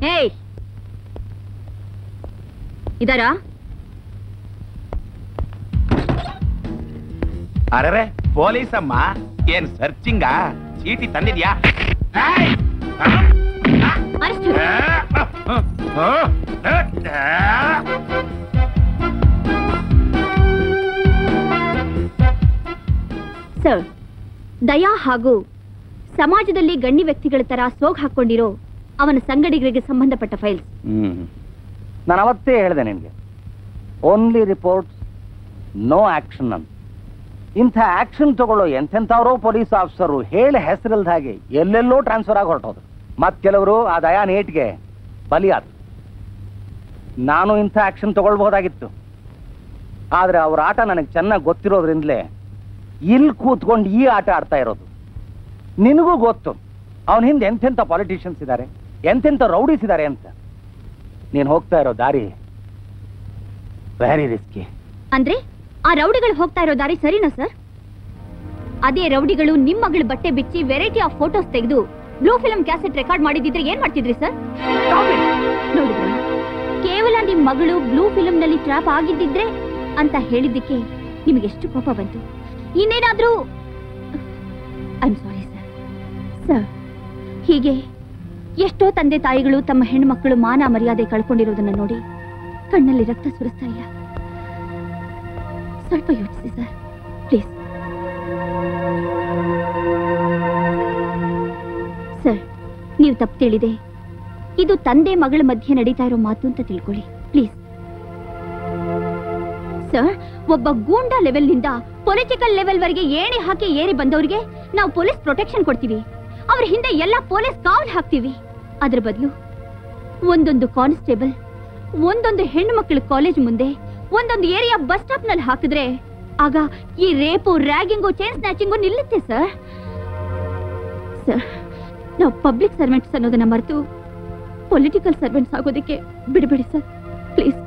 ಹೇ ಇದಾರಾ ಅರೆ ಪೊಲೀಸ್ ಅಮ್ಮ ಏನ್ ಸರ್ಚಿಂಗ ಚೀಟಿ ತಂದಿದ್ಯಾ ಏಯ್! ಅರೆಸ್ಟ್ ಸರ್ ದಯಾ ಹಾಗೂ ಸಮಾಜದಲ್ಲಿ ಗಣ್ಯ ವ್ಯಕ್ತಿಗಳ ತರ ಸೋಗ್ ಹಾಕೊಂಡಿರೋ ಅವನ ಸಂಗಡಿಗರಿಗೆ ಸಂಬಂಧಪಟ್ಟ ಫೈಲ್ಸ್ ಹ್ಮ್ ನಾನು ಅವತ್ತೇ ಹೇಳಿದೆ ನಿನಗೆ ಓನ್ಲಿ ರಿಪೋರ್ಟ್ಸ್ ನೋ ಆಕ್ಷನ್ ಅಂತ ಇಂಥ ಆಕ್ಷನ್ ತಗೊಳ್ಳೋ ಎಂತೆಂಥವ್ರೋ ಪೊಲೀಸ್ ಆಫೀಸರು ಹೇಳಿ ಹೆಸರಿಲ್ದ ಹಾಗೆ ಎಲ್ಲೆಲ್ಲೋ ಟ್ರಾನ್ಸ್ಫರ್ ಆಗಿ ಹೊರಟೋದು ಮತ್ ಕೆಲವರು ಆ ದಯಾ ನೇಟ್ಗೆ ಬಲಿಯಾದ್ರು ನಾನು ಇಂಥ ಆಕ್ಷನ್ ತಗೊಳ್ಬಹುದಾಗಿತ್ತು ಆದ್ರೆ ಅವ್ರ ಆಟ ನನಗೆ ಚೆನ್ನಾಗಿ ಗೊತ್ತಿರೋದ್ರಿಂದಲೇ ಇಲ್ಲಿ ಕೂತ್ಕೊಂಡು ಈ ಆಟ ಆಡ್ತಾ ಇರೋದು ನಿನಗೂ ಗೊತ್ತು ಅವನ ಹಿಂದೆ ಎಂತೆಂಥ ಪಾಲಿಟಿಷಿಯನ್ಸ್ ಇದ್ದಾರೆ ಎಂತೆಂಥ ರೌಡೀಸ್ ಇದ್ದಾರೆ ಅಂತ ನೀನು ಹೋಗ್ತಾ ಇರೋ ದಾರಿ ವೆರಿ ರಿಸ್ಕಿ ಅಂದ್ರೆ ಆ ರೌಡಿಗಳು ಹೋಗ್ತಾ ಇರೋ ದಾರಿ ಸರಿನಾ ಸರ್ ಅದೇ ರೌಡಿಗಳು ನಿಮ್ ಮಗಳ ಬಟ್ಟೆ ಬಿಚ್ಚಿ ವೆರೈಟಿ ಆಫ್ ಫೋಟೋಸ್ ತೆಗೆದು ಬ್ಲೂ ಫಿಲ್ಮ್ ಕ್ಯಾಸೆಟ್ ರೆಕಾರ್ಡ್ ಮಾಡಿದಿದ್ರೆ ಏನ್ ಮಾಡ್ತಿದ್ರಿ ಸರ್ ನೋಡಿದ್ರ ಕೇವಲ ನಿಮ್ ಮಗಳು ಬ್ಲೂ ಫಿಲ್ಮ್ ನಲ್ಲಿ ಟ್ರಾಪ್ ಆಗಿದ್ದಿದ್ರೆ ಅಂತ ಹೇಳಿದ್ದಕ್ಕೆ ನಿಮಗೆ ಎಷ್ಟು ಕೋಪ ಬಂತು ಇನ್ನೇನಾದ್ರೂ ಐ ಸಾರಿ ಸರ್ ಸರ್ ಹೀಗೆ ಎಷ್ಟೋ ತಂದೆ ತಾಯಿಗಳು ತಮ್ಮ ಹೆಣ್ಮಕ್ಕಳು ಮಾನ ಮರ್ಯಾದೆ ಕಳ್ಕೊಂಡಿರೋದನ್ನ ನೋಡಿ ಕಣ್ಣಲ್ಲಿ ರಕ್ತ ಸುರಿಸ್ತಾ ಇಲ್ಲ ಸ್ವಲ್ಪ ಯೋಚಿಸಿ ಸರ್ ಪ್ಲೀಸ್ ಸರ್ ನೀವು ತಪ್ಪು ತಿಳಿದೆ ಇದು ತಂದೆ ಮಗಳ ಮಧ್ಯೆ ನಡೀತಾ ಇರೋ ಮಾತು ಅಂತ ತಿಳ್ಕೊಳ್ಳಿ ಪ್ಲೀಸ್ ಸರ್ ಒಬ್ಬ ಗೂಂಡಾ ಲೆವೆಲ್ನಿಂದ ಪೊಲಿಟಿಕಲ್ ಲೆವೆಲ್ ವರೆಗೆ ಏಣಿ ಹಾಕಿ ಏರಿ ಬಂದವರಿಗೆ ನಾವು ಪೊಲೀಸ್ ಪ್ರೊಟೆಕ್ಷನ್ ಕೊಡ್ತೀವಿ ಅವ್ರ ಹಿಂದೆ ಎಲ್ಲ ಪೊಲೀಸ್ ಕಾವಲ್ ಹಾಕ್ತೀವಿ ಅದ್ರ ಬದಲು ಒಂದೊಂದು ಕಾನ್ಸ್ಟೇಬಲ್ ಒಂದೊಂದು ಹೆಣ್ಣು ಮಕ್ಕಳ ಕಾಲೇಜ್ ಮುಂದೆ ಒಂದೊಂದು ಏರಿಯಾ ಬಸ್ ಸ್ಟಾಪ್ ನಲ್ಲಿ ಹಾಕಿದ್ರೆ ಆಗ ಈ ರೇಪು ರ್ಯಾಗಿಂಗು ಚೈನ್ ಸ್ನ್ಯಾಚಿಂಗು ನಿಲ್ಲುತ್ತೆ ಸರ್ ಸರ್ ನಾವು ಪಬ್ಲಿಕ್ ಸರ್ವೆಂಟ್ಸ್ ಅನ್ನೋದನ್ನ ಮರೆತು ಪೊಲಿಟಿಕಲ್ ಸರ್ವೆಂಟ್ಸ್ ಆಗೋದಕ್ಕೆ ಬಿಡಬೇಡಿ ಸರ್ ಪ್ಲೀಸ್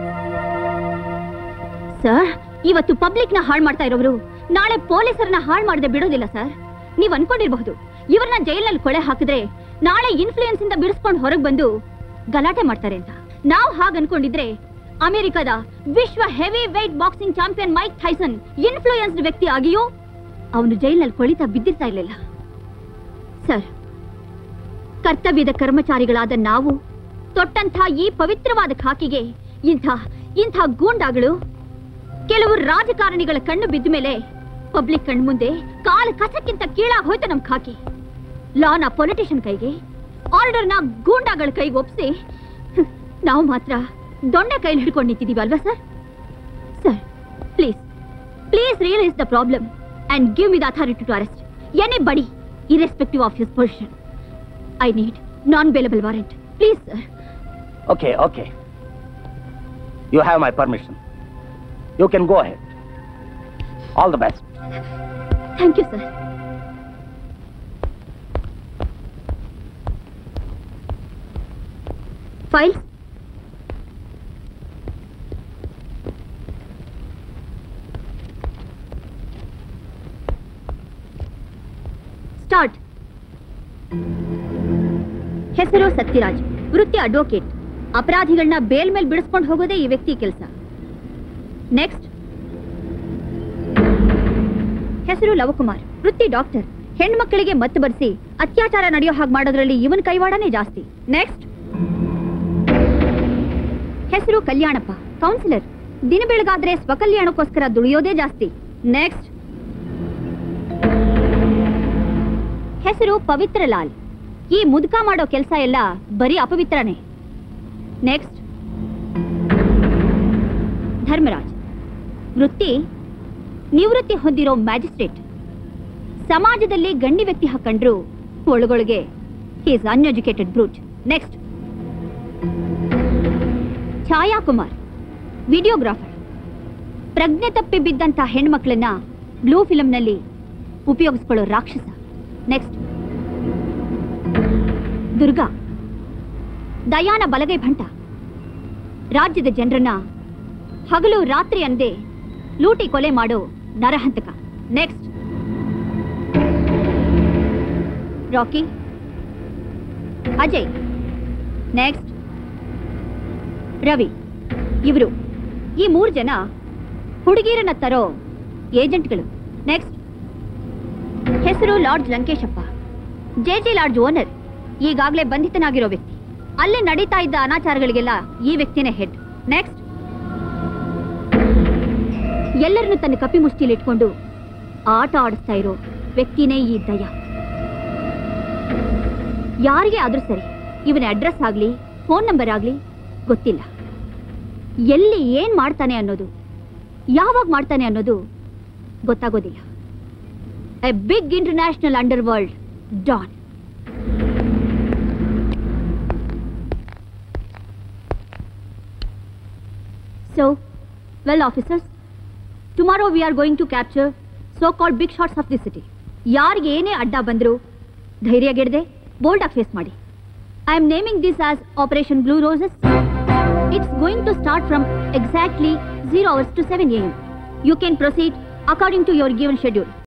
ಸರ್ ಇವತ್ತು ಪಬ್ಲಿಕ್ ನ ಹಾಳು ಮಾಡ್ತಾ ಇರೋರು ನಾಳೆ ಪೊಲೀಸರನ್ನ ಹಾಳು ಮಾಡದೆ ಬಿಡೋದಿಲ್ಲ ಸರ್ ನೀವ್ ಅನ್ಕೊಂಡಿರ್ಬಹುದು ಇವ್ರನ್ನ ಜೈಲ್ನಲ್ಲಿ ಕೊಳೆ ಹಾಕಿದ್ರೆ ನಾಳೆ ಇನ್ಫ್ಲೂಯೆನ್ಸ್ ಇಂದ ಬಿಡಿಸ್ಕೊಂಡು ಹೊರಗೆ ಬಂದು ಗಲಾಟೆ ಮಾಡ್ತಾರೆ ಅಂತ ನಾವು ಹಾಗೆ ಅನ್ಕೊಂಡಿದ್ರೆ ಅಮೆರಿಕದ ವಿಶ್ವ heavy weight boxing champion Mike Tyson influenced ವ್ಯಕ್ತಿ ಆಗಿಯೂ ಅವನು ಜೈಲ್ನಲ್ಲಿ ಕೊಳಿತಾ ಬಿದ್ದಿರ್ತಾ ಇರಲಿಲ್ಲ ಸರ್ ಕರ್ತವ್ಯದ ಕರ್ಮಚಾರಿಗಳಾದ ನಾವು ತೊಟ್ಟಂಥ ಈ ಪವಿತ್ರವಾದ ಖಾಕಿಗೆ ಇಂಥ ಇಂಥ ಗೂಂಡಾಗಳು ಕೆಲವು ರಾಜಕಾರಣಿಗಳ ಕಣ್ಣು ಬಿದ್ದ ಮೇಲೆ ಪಬ್ಲಿಕ್ ಕಣ್ ಮುಂದೆ ಕಾಲು ಕಸಕ್ಕಿಂತ ಕೀಳಾಗಿ ಹೋಯ್ತು ನಮ್ ಖಾಕಿ ಲಾನ ಪೊಲಿಟಿಷಿಯನ್ ಕೈಗೆ ಆರ್ಡರ್ನ ಗೂಂಡಾಗಳ ಕೈಗೆ ಒಪ್ಸಿ ನಾವು ಮಾತ್ರ ದೊಣ್ಣೆ ಕೈಲಿ ಹಿಡ್ಕೊಂಡು ನಿಂತಿದೀವಿ ಅಲ್ವಾ sir sir please please realise the problem and give me the authority to arrest anybody irrespective of his position I need non bailable warrant please sir okay okay you have my permission you can go ahead all the best thank you sir files start ಹೆಸರು ಸತ್ಯರಾಜ್ ವೃತ್ತಿ advocate ಅಪರಾಧಿಗಳನ್ನ bale ಮೇಲೆ ಬಿಡಿಸ್ಕೊಂಡು ಹೋಗೋದೇ ಈ ವ್ಯಕ್ತಿ ಕೆಲಸ next ಹೆಸರು ಲವಕುಮಾರ್ ವೃತ್ತಿ ಡಾಕ್ಟರ್ ಹೆಣ್ಮಕ್ಕಳಿಗೆ ಮತ್ತು ಬರೆಸಿ ಅತ್ಯಾಚಾರ ನಡೆಯೋ ಹಾಗೆ ಮಾಡೋದ್ರಲ್ಲಿ ಇವನ್ ಕೈವಾಡನೇ ಜಾಸ್ತಿ ನೆಕ್ಸ್ಟ್ ಹೆಸರು ಕಲ್ಯಾಣಪ್ಪ ಕೌನ್ಸಿಲರ್ ದಿನ ಬೆಳಗಾದ್ರೆ ಸ್ವಕಲ್ಯಾಣಕ್ಕೋಸ್ಕರ ದುಡಿಯೋದೇ ಜಾಸ್ತಿ ನೆಕ್ಸ್ಟ್ ಹೆಸರು ಪವಿತ್ರ ಲಾಲ್ ಈ ಮುದುಕ ಮಾಡೋ ಕೆಲಸ ಎಲ್ಲ ಬರೀ ಅಪವಿತ್ರನೇ ನೆಕ್ಸ್ಟ್ ಧರ್ಮರಾಜ್ ವೃತ್ತಿ ನಿವೃತ್ತಿ ಹೊಂದಿರೋ ಮ್ಯಾಜಿಸ್ಟ್ರೇಟ್ ಸಮಾಜದಲ್ಲಿ ಗಂಡಿ ವ್ಯಕ್ತಿ ಹಾಕೊಂಡ್ರು ಒಳಗೊಳಗೆ is uneducated brute next Chhaya Kumar videographer ಪ್ರಜ್ಞೆ ತಪ್ಪಿ ಬಿದ್ದಂತ ಹೆಣ್ಮಕ್ಳನ್ನ ಬ್ಲೂ ಫಿಲ್ಮ್ನಲ್ಲಿ ಉಪಯೋಗಿಸ್ಕೊಳ್ಳೋ ರಾಕ್ಷಸ ನೆಕ್ಸ್ಟ್ ದುರ್ಗಾ ದಯಾನ ಬಲಗೈ ಭಂಟ ರಾಜ್ಯದ ಜನರನ್ನ ಹಗಲು ರಾತ್ರಿ ಅಂದೇ ಲೂಟಿ ಕೊಲೆ ಮಾಡೋ ನರಹಂತಕ next Rocky Ajay next Ravi ಇವರು ಈ ಮೂರು ಜನ ಹುಡುಗಿರನ್ನ ತರೋ ಏಜೆಂಟ್ಗಳು ನೆಕ್ಸ್ಟ್ ಹೆಸರು Lord Lankeshappa J J lodge owner ಈಗಾಗಲೇ ಬಂಧಿತನಾಗಿರೋ ವ್ಯಕ್ತಿ ಅಲ್ಲಿ ನಡೀತಾ ಇದ್ದ ಅನಾಚಾರಗಳಿಗೆಲ್ಲ ಈ ವ್ಯಕ್ತಿನೇ ಹೆಡ್ ನೆಕ್ಸ್ಟ್ ಎಲ್ಲರನ್ನು ತನ್ನ ಕಪ್ಪಿ ಮುಷ್ಟಿಲಿ ಇಟ್ಕೊಂಡು ಆಟ ಆಡಿಸ್ತಾ ಇರೋ ವ್ಯಕ್ತಿನೇ ಈ ದಯ ಯಾರಿಗೆ ಆದ್ರೂ ಸರಿ ಇವನ ಅಡ್ರೆಸ್ ಆಗ್ಲಿ ಫೋನ್ ನಂಬರ್ ಆಗ್ಲಿ ಗೊತ್ತಿಲ್ಲ ಎಲ್ಲಿ ಏನ್ ಮಾಡ್ತಾನೆ ಅನ್ನೋದು ಯಾವಾಗ ಮಾಡ್ತಾನೆ ಅನ್ನೋದು ಗೊತ್ತಾಗೋದಿಲ್ಲ a big international underworld don so well officers tomorrow we are going to capture so called big shots of the city ಯಾರಿಗೆ ಏನೇ ಅಡ್ಡ ಬಂದರೂ ಧೈರ್ಯಗೆಡದೆ ಬೋಲ್ಡಾಗಿ ಫೇಸ್ ಮಾಡಿ I am naming this as operation blue roses it's going to start from exactly zero hours to seven A M you can proceed according to your given schedule